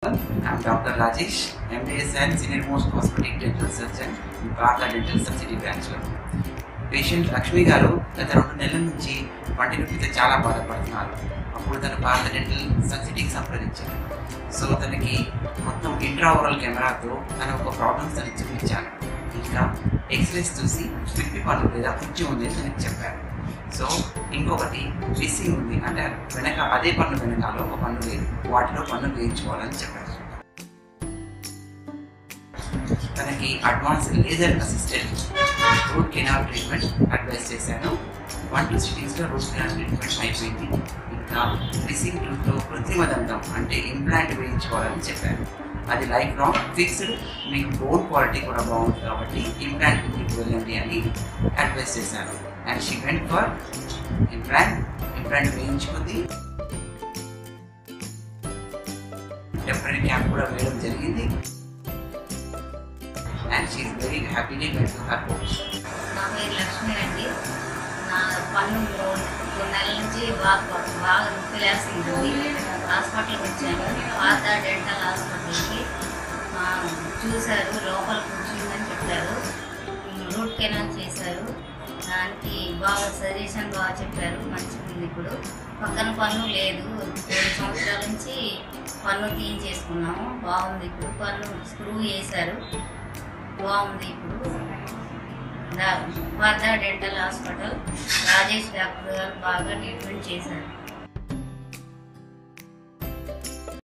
I'm Dr. Rajesh, MBS and Senior Most Cosmetic Dental Surgeon in Partha Dental Subsidy Branch లో patient Lakshmi garu గత రెండు నెలల నుంచి పంటి నొప్పితో చాలా బాధపడుతున్నారు అప్పుడు తను పాత డెంటల్ సబ్సిడీకి సంప్రదించారు సో తనకి మొత్తం ఇంట్రావరల్ కెమెరాతో తన ఒక ప్రాబ్లమ్స్ తనకి చూపించాను ఇంకా ఎక్స్రేస్ చూసి పిప్పి పన్ను లేదా కుర్చీ ఉంది అని తనకి చెప్పారు సో ఇంకొకటి మిస్సింగ్ ఉంది అంటే వెనక అదే పన్ను వెనకాల ఒక పన్ను లేదు వాటిలో పన్ను వేయించుకోవాలని చెప్పారు తనకి advanced laser assisted root canal treatment advice చేశాను వన్ టూ సిటీస్లో రూట్ కెనాల్ ట్రీట్మెంట్ అయిపోయింది ఇంకా మిస్సింగ్ టూత్లో కృత్రిమ దంతం అంటే ఇంప్లాంట్ వేయించుకోవాలని చెప్పాను అది లైఫ్ లాంగ్ ఫిక్స్డ్ మీకు బోన్ క్వాలిటీ కూడా బాగుంది కాబట్టి ఇంప్లాంట్ మీకు వెళ్ళండి అని అడ్వైస్ చేశాను and she went for implant implant వేయించుకుంది టెంపరీ క్యాంప్ కూడా వేయడం జరిగింది and she very happily went to her home నా పేరు లక్ష్మి అండి నా పన్ను మూడు మూడు నెలల నుంచి బాగా బాగా నొప్పి లేస్తుంది హాస్పిటల్కి వచ్చాను పాత డెంటల్ హాస్పిటల్కి ఆ, చూశారు లోపల కూర్చుందని చెప్పారు రూట్ కెనాల్ చేశారు దానికి బాగా సజెషన్ బాగా చెప్పారు మంచిగా ఉంది ఇప్పుడు పక్కన పన్ను లేదు రెండు సంవత్సరాల నుంచి పన్ను తీయించేసుకున్నాము బాగుంది ఇప్పుడు పన్ను స్క్రూ వేశారు బాగుంది ఇప్పుడు Vardha dental hospital Rajesh doctor garu బాగా ట్రీట్మెంట్ చేశారు